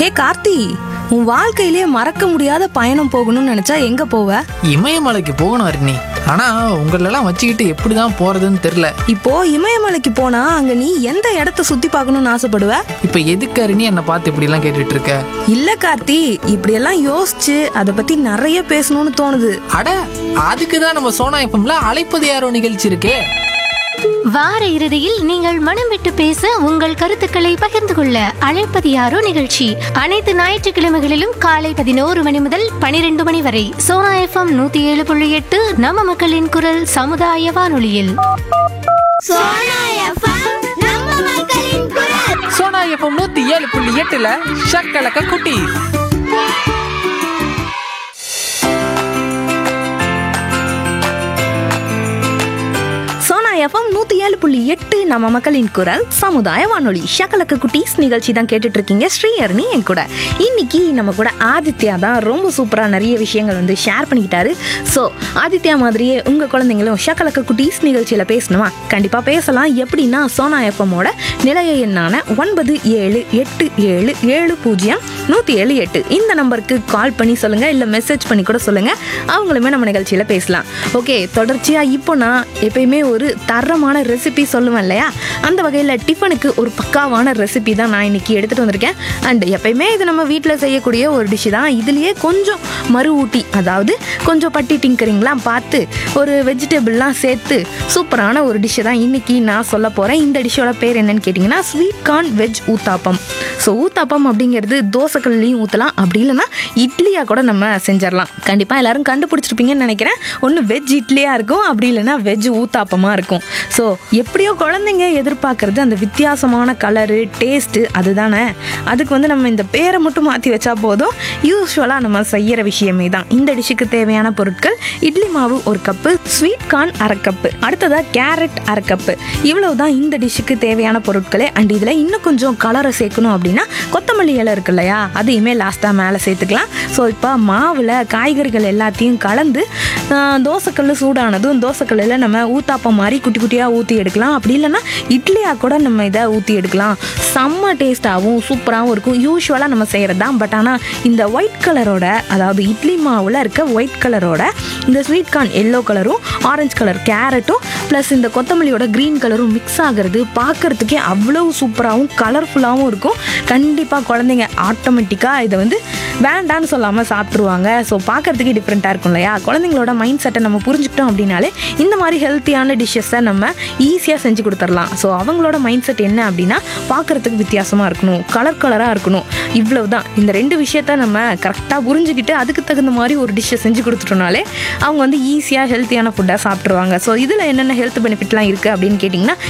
ஹே கார்த்தி உன் வாழ்க்கையிலே மறக்க முடியாத பயணம் போகணும்னு நினைச்சா எங்க போவ இமயமலைக்கு போகணும் அருணி ஆனா உங்களெல்லாம் வச்சுக்கிட்டு எப்படிதான் போறதுன்னு தெரியல இப்போ இமயமலைக்கு போனா அங்க நீ எந்த இடத்த சுத்தி பார்க்கணும்னு ஆசைப்படுவ இப்ப எதுக்கு அருணி என்னை பார்த்து இப்படி எல்லாம் கேட்டுட்டு இருக்க இல்ல கார்த்தி இப்படியெல்லாம் யோசிச்சு அதை பத்தி நிறைய பேசணும்னு தோணுது அட அதுக்கு தான் நம்ம சோனா எஃப்எம்ல அழைப்பது யாரோ நிகழ்ச்சி இருக்கே வார இறுதியில் நீங்கள் மனம் விட்டு பேச உங்கள் கருத்துக்களை பகிர்ந்து கொள்ள அழைப்பது யாரோ நிகழ்ச்சி அனைத்து ஞாயிற்றுக்கிழமைகளிலும் காலை பதினோரு மணி முதல் பனிரெண்டு மணி வரை சோனா எஃப்எம் நூத்தி ஏழு புள்ளி எட்டு நம்ம மக்களின் குரல் சமுதாய வானொலியில் சோனா எஃப்எம் நூத்தி ஏழு புள்ளி எட்டுல ஷக்கலக்க குட்டி சோனா எஃப்எம் நூத்தி ஏழு புள்ளி எட்டு நம்ம மக்களின் குரல் சமுதாய வானொலி ஷக்கலக்க குட்டீஸ் நிகழ்ச்சி தான் கேட்டுட்டு இருக்கீங்க ஸ்ரீஹரணி என் கூட இன்னைக்கு நம்ம கூட ஆதித்யா தான் ரொம்ப சூப்பரா நிறைய விஷயங்கள் வந்து ஷேர் பண்ணிக்கிட்டாரு ஸோ ஆதித்யா மாதிரியே உங்க குழந்தைங்களும் ஷக்கலக்க குட்டீஸ் நிகழ்ச்சியில பேசணுமா கண்டிப்பா பேசலாம் எப்படின்னா சோனா எஃப்எம்மோட நிலைய எண்ணான ஒன்பது ஏழு எட்டு ஏழு ஏழு பூஜ்ஜியம் நூற்றி ஏழு எட்டு இந்த நம்பருக்கு கால் பண்ணி சொல்லுங்க இல்லை மெசேஜ் பண்ணி கூட சொல்லுங்க அவங்களுமே நம்ம நிகழ்ச்சியில் பேசலாம் ஓகே தொடர்ச்சியாக இப்போ நான் எப்பயுமே ஒரு தரமான ரெசிபி சொல்லுவேன் இல்லையா அந்த வகையில் டிஃபனுக்கு ஒரு பக்காவான ரெசிபி தான் நான் இன்னைக்கு எடுத்துகிட்டு வந்திருக்கேன் அண்ட் எப்பயுமே இது நம்ம வீட்டில் செய்யக்கூடிய ஒரு டிஷ்ஷு தான் இதுலேயே கொஞ்சம் மறு ஊட்டி அதாவது கொஞ்சம் பட்டி டிங்கரிங்லாம் பார்த்து ஒரு வெஜிடபிள்லாம் சேர்த்து சூப்பரான ஒரு டிஷ்ஷு தான் இன்னைக்கு நான் சொல்ல போகிறேன் இந்த டிஷ்ஷோட பேர் என்னன்னு கேட்டிங்கன்னா sweet corn veg uttapam so uttapam அப்படிங்கிறது தோசைக்கல்லையும் ஊற்றலாம் அப்படி இல்லைன்னா இட்லியாக கூட நம்ம செஞ்சிடலாம் கண்டிப்பாக எல்லாரும் கண்டுபிடிச்சிருப்பீங்கன்னு நினைக்கிறேன் ஒன்று வெஜ் இட்லியாக இருக்கும் அப்படி இல்லைன்னா வெஜ் ஊத்தாப்பமாக இருக்கும் ஸோ எப்படியோ குழந்தைங்க எதிர்பார்க்கறது அந்த வித்தியாசமான கலரு டேஸ்ட்டு அதுதானே அதுக்கு வந்து நம்ம இந்த பேரை மட்டும் மாற்றி வச்சா போதும் யூஸ்வலாக நம்ம செய்கிற விஷயமே தான் இந்த டிஷ்ஷுக்கு தேவையான பொருட்கள் இட்லி மாவு ஒரு கப்பு ஸ்வீட் கார்ன் அரை கப்பு அடுத்ததாக கேரட் அரை கப்பு இவ்வளவு தான் இந்த டிஷ்ஷுக்கு தேவையான பொருட்களே அண்ட் இதில் இன்னும் கொஞ்சம் கலரை சேர்க்கணும் அப்படின்னா கொத்தமல்லி இலை இருக்கு இல்லையா அதையுமே லாஸ்ட்டாக மேலே சேர்த்துக்கலாம் ஸோ இப்போ மாவில் காய்கறிகள் எல்லாத்தையும் கலந்து ஆஹ், தோசைக்கல் சூடானதும் தோசைக்கல்லில் நம்ம ஊத்தாப்பம் மாதிரி குட்டி குட்டியாக ஊற்றி எடுக்கலாம் அப்படி இல்லைன்னா இட்லியாக கூட நம்ம இதை ஊற்றி எடுக்கலாம் செம்ம டேஸ்ட்டாகவும் சூப்பராகவும் இருக்கும் யூஸ்வலாக நம்ம செய்கிறது தான் பட் ஆனால் இந்த ஒயிட் கலரோட அதாவது இட்லி மாவில் இருக்க ஒயிட் கலரோட இந்த ஸ்வீட் கார்ன் எல்லோ கலரும் ஆரஞ்சு கலர் கேரட்டும் ப்ளஸ் இந்த கொத்தமல்லியோட க்ரீன் கலரும் மிக்ஸ் ஆகிறது பார்க்கறதுக்கே அவ்வளோ சூப்பராகவும் கலர்ஃபுல்லாகவும் இருக்கும் கண்டிப்பாக குழந்தைங்க ஆட்டோமேட்டிக்காக இதை வந்து வேண்டான்னு சொல்லாமல் சாப்பிட்ருவாங்க ஸோ பார்க்கறதுக்கே டிஃப்ரெண்ட்டாக இருக்கும் இல்லையா குழந்தைங்களோட மைண்ட் செட்டை நம்ம புரிஞ்சுக்கிட்டோம் அப்படின்னாலே இந்த மாதிரி ஹெல்த்தியான டிஷ்ஷஸை நம்ம ஈஸியாக செஞ்சு கொடுத்துடலாம் ஸோ அவங்களோட மைண்ட் செட் என்ன அப்படின்னா பார்க்கறதுக்கு வித்தியாசமாக இருக்கணும் கலர் கலராக இருக்கணும் இவ்வளவு தான் இந்த ரெண்டு விஷயத்த நம்ம கரெக்டாக புரிஞ்சுக்கிட்டு அதுக்கு தகுந்த மாதிரி ஒரு டிஷ்ஷை செஞ்சு கொடுத்துட்டோம்னாலே அவங்க வந்து ஈஸியாக ஹெல்த்தியான ஃபுட்டாக சாப்பிட்ருவாங்க ஸோ இதில் என்னென்ன ஹெல்த் பெனிஃபிட்லாம் இருக்குது அப்படின்னு கேட்டிங்கன்னா